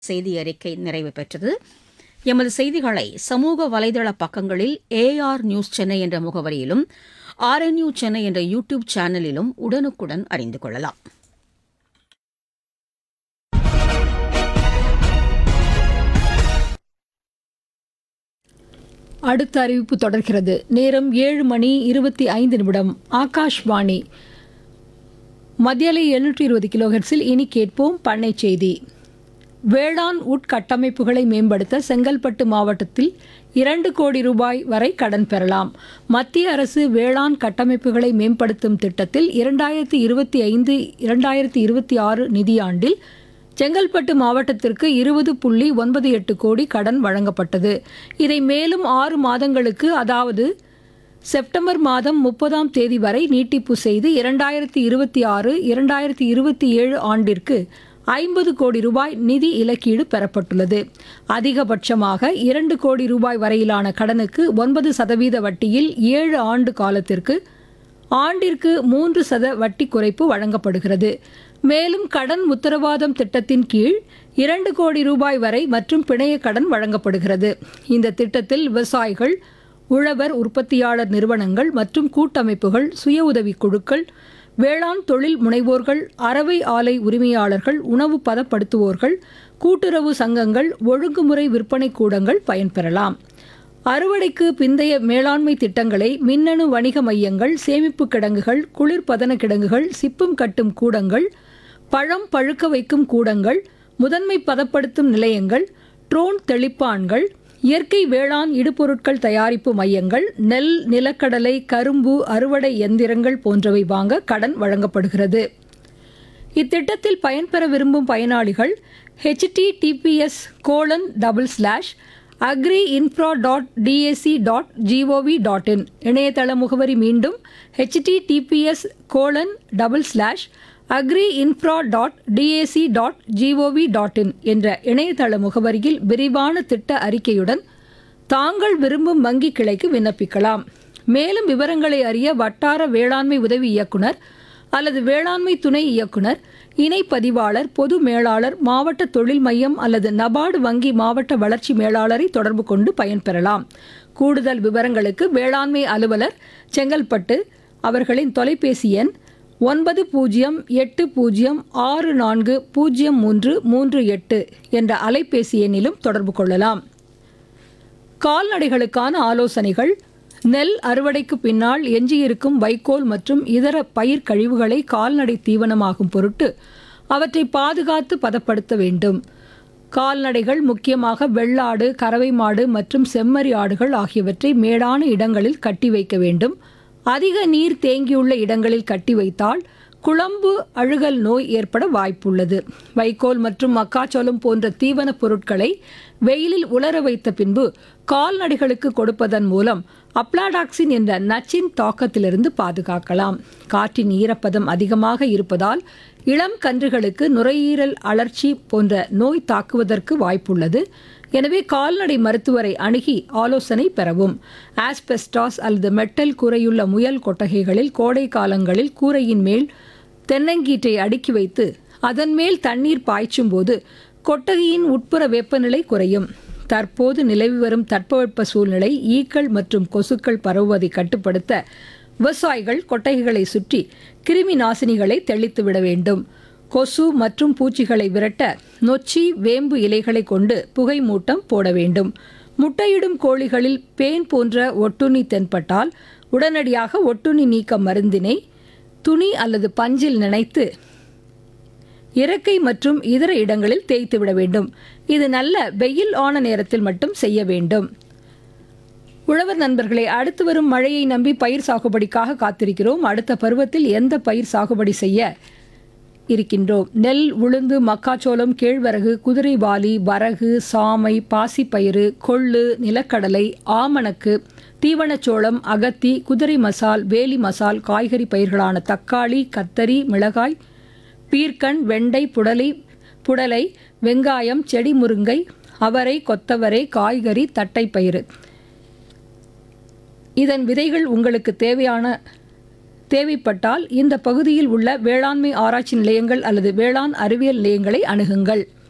செய்தி அறிக்கை நிறைவு பெற்றது எமது செய்திகளை சமூக வலைதள பக்கங்களில் ஏஆர் நியூஸ் சென்னை என்ற முகவரியிலும் ஆர்என்யூ சென்னை என்ற யூ டியூப் சேனலிலும் உடனுக்குடன் அறிந்து கொள்ளலாம் அடுத்த அறிவிப்பு தொடர்கிறது நேரம் ஏழு மணி இருபத்தி ஐந்து நிமிடம் ஆகாஷ்வாணி மத்தியலை எழுநூற்றி இருபது கிலோஹெர்ட்ஸில் இனி கேட்போம் பண்ணை செய்தி வேளாண் உட்கட்டமைப்புகளை மேம்படுத்த செங்கல்பட்டு மாவட்டத்தில் இரண்டு கோடி ரூபாய் வரை கடன் பெறலாம் மத்திய அரசு வேளாண் கட்டமைப்புகளை மேம்படுத்தும் திட்டத்தில் இரண்டாயிரத்தி இருபத்தி ஐந்து இரண்டாயிரத்தி இருபத்தி ஆறு நிதியாண்டில் செங்கல்பட்டு மாவட்டத்திற்கு இருபது புள்ளி ஒன்பது எட்டு கோடி கடன் வழங்கப்பட்டது இதை மேலும் ஆறு மாதங்களுக்கு அதாவது செப்டம்பர் மாதம் முப்பதாம் தேதி வரை நீட்டிப்பு செய்து இரண்டாயிரத்தி இருபத்தி ஆறு இரண்டாயிரத்தி இருபத்தி ஏழு ஆண்டிற்கு ஐம்பது கோடி ரூபாய் நிதி இலக்கீடு பெறப்பட்டுள்ளது அதிகபட்சமாக இரண்டு கோடி ரூபாய் வரையிலான கடனுக்கு ஒன்பது சதவீத வட்டியில் ஏழு ஆண்டு காலத்திற்கு ஆண்டிற்கு மூன்று சத வட்டி குறைப்பு வழங்கப்படுகிறது மேலும் கடன் உத்தரவாதம் திட்டத்தின் கீழ் இரண்டு கோடி ரூபாய் வரை மற்றும் பிணைய கடன் வழங்கப்படுகிறது இந்த திட்டத்தில் விவசாயிகள் உழவர் உற்பத்தியாளர் நிறுவனங்கள் மற்றும் கூட்டமைப்புகள் சுய உதவிக் குழுக்கள் வேளாண் தொழில் முனைவோர்கள் அறவை ஆலை உரிமையாளர்கள் உணவு பதப்படுத்துவோர்கள் கூட்டுறவு சங்கங்கள் ஒழுங்குமுறை விற்பனை கூடங்கள் பயன்பெறலாம் அறுவடைக்கு பிந்தைய மேலாண்மை திட்டங்களை மின்னணு வணிக மையங்கள் சேமிப்பு கிடங்குகள் குளிர்பதன கிடங்குகள் சிப்பம் கட்டும் கூடங்கள் பழம் பழுக்க வைக்கும் கூடங்கள் முதன்மை பதப்படுத்தும் நிலையங்கள் ட்ரோன் தெளிப்பான்கள் இயற்கை வேளாண் இடுபொருட்கள் தயாரிப்பு மையங்கள் நெல் நிலக்கடலை கரும்பு அறுவடை எந்திரங்கள் போன்றவை வாங்க கடன் வழங்கப்படுகிறது இத்திட்டத்தில் பயன்பெற விரும்பும் பயனாளிகள் https colon double slash agri infra dot DAC dot GOV dot in இணையதள முகவரி மீண்டும் https colon double slash agri infra dot DAC dot GOV dot in என்ற இணையதள முகவரியில் விரிவான திட்ட அறிக்கையுடன் தாங்கள் விரும்பும் வங்கி கிளைக்கு விண்ணப்பிக்கலாம் மேலும் விவரங்களை அறிய வட்டார வேளாண்மை உதவி இயக்குனர் அல்லது வேளாண்மை துணை இயக்குனர் இணை பதிவாளர் பொது மேலாளர் மாவட்ட தொழில் மையம் அல்லது நபார்டு வங்கி மாவட்ட வளர்ச்சி மேலாளரை தொடர்பு கொண்டு பயன்பெறலாம் கூடுதல் விவரங்களுக்கு வேளாண்மை அலுவலர் செங்கல்பட்டு அவர்களின் தொலைபேசி எண் ஒன்பது பூஜ்ஜியம் எட்டு பூஜ்ஜியம் ஆறு நான்கு பூஜ்ஜியம் மூன்று மூன்று எட்டு என்ற அலைபேசி எண்ணிலும் தொடர்பு கொள்ளலாம் கால்நடைகளுக்கான ஆலோசனைகள் நெல் அறுவடைக்கு பின்னால் எஞ்சியிருக்கும் வைக்கோல் மற்றும் இதர பயிர் கழிவுகளை கால்நடை தீவனமாகும் பொருட்டு அவற்றை பாதுகாத்து பதப்படுத்த வேண்டும் கால்நடைகள் முக்கியமாக வெள்ளாடு கறவை மாடு மற்றும் செம்மறி ஆடுகள் ஆகியவற்றை மேடான இடங்களில் கட்டி வைக்க வேண்டும் அதிக நீர் தேங்கியுள்ள இடங்களில் கட்டி வைத்தால் குழம்பு அழுகல் நோய் ஏற்பட வாய்ப்புள்ளது வைக்கோல் மற்றும் மக்காச்சோளம் போன்ற தீவனப் பொருட்களை வெயிலில் உலர வைத்த பின்பு கால்நடைகளுக்கு கொடுப்பதன் மூலம் அப்ளாடாக்சின் என்ற நச்சின் தாக்கத்திலிருந்து பாதுகாக்கலாம் காற்றின் ஈரப்பதம் அதிகமாக இருப்பதால் இளம் கன்றுகளுக்கு நுரையீரல் அழற்சி போன்ற நோய் தாக்குவதற்கு வாய்ப்புள்ளது எனவே கால்நடை மருத்துவரை அணுகி ஆலோசனை பெறவும் ஆஸ்பெஸ்டாஸ் அல்லது மெட்டல் கூரையுள்ள முயல் கொட்டகைகளில் கோடை காலங்களில் கூரையின் மேல் தென்னங்கீற்றை அடுக்கி வைத்து அதன் மேல் தண்ணீர் பாய்ச்சும் போது கொட்டகையின் உட்புற வெப்பநிலை குறையும் தற்போது நிலவி வரும் தட்பவெப்ப சூழ்நிலை ஈக்கள் மற்றும் கொசுக்கள் பரவுவதை கட்டுப்படுத்த விவசாயிகள் கொட்டகைகளை சுற்றி கிருமி நாசினிகளை தெளித்து விட வேண்டும் கொசு மற்றும் பூச்சிகளை விரட்ட நொச்சி வேம்பு இலைகளை கொண்டு புகை மூட்டம் போட வேண்டும் முட்டையிடும் கோழிகளில் பேன் போன்ற ஒட்டுண்ணி தென்பட்டால் உடனடியாக ஒட்டுண்ணி நீக்க மருந்தினை துணி அல்லது பஞ்சில் நினைத்து இறக்கை மற்றும் இதர இடங்களில் தேய்த்து விட வேண்டும் இது நல்ல வெயில் ஆன நேரத்தில் மட்டும் செய்ய வேண்டும் உழவர் நண்பர்களே அடுத்து வரும் மழையை நம்பி பயிர் சாகுபடிக்காக காத்திருக்கிறோம் அடுத்த பருவத்தில் எந்த பயிர் சாகுபடி செய்ய இருக்கின்றோம் நெல் உளுந்து மக்காச்சோளம் கேழ்வரகு குதிரைவாலி வரகு சாமை பாசிப்பயிறு கொள்ளு நிலக்கடலை ஆமணக்கு தீவனச்சோளம் அகத்தி குதிரை மசால் வேலி மசால் காய்கறி பயிர்களான தக்காளி கத்தரி மிளகாய் பீர்க்கன் வெண்டை புடலை புடலை வெங்காயம் செடி முருங்கை அவரை கொத்தவரை காய்கறி தட்டைப்பயிறு இதன் விதைகள் உங்களுக்கு தேவையான தேவைப்பட்டால் இந்த பகுதியில் உள்ள வேளாண்மை ஆராய்ச்சி நிலையங்கள் அல்லது வேளாண் அறிவியல் நிலையங்களை அணுகுங்கள்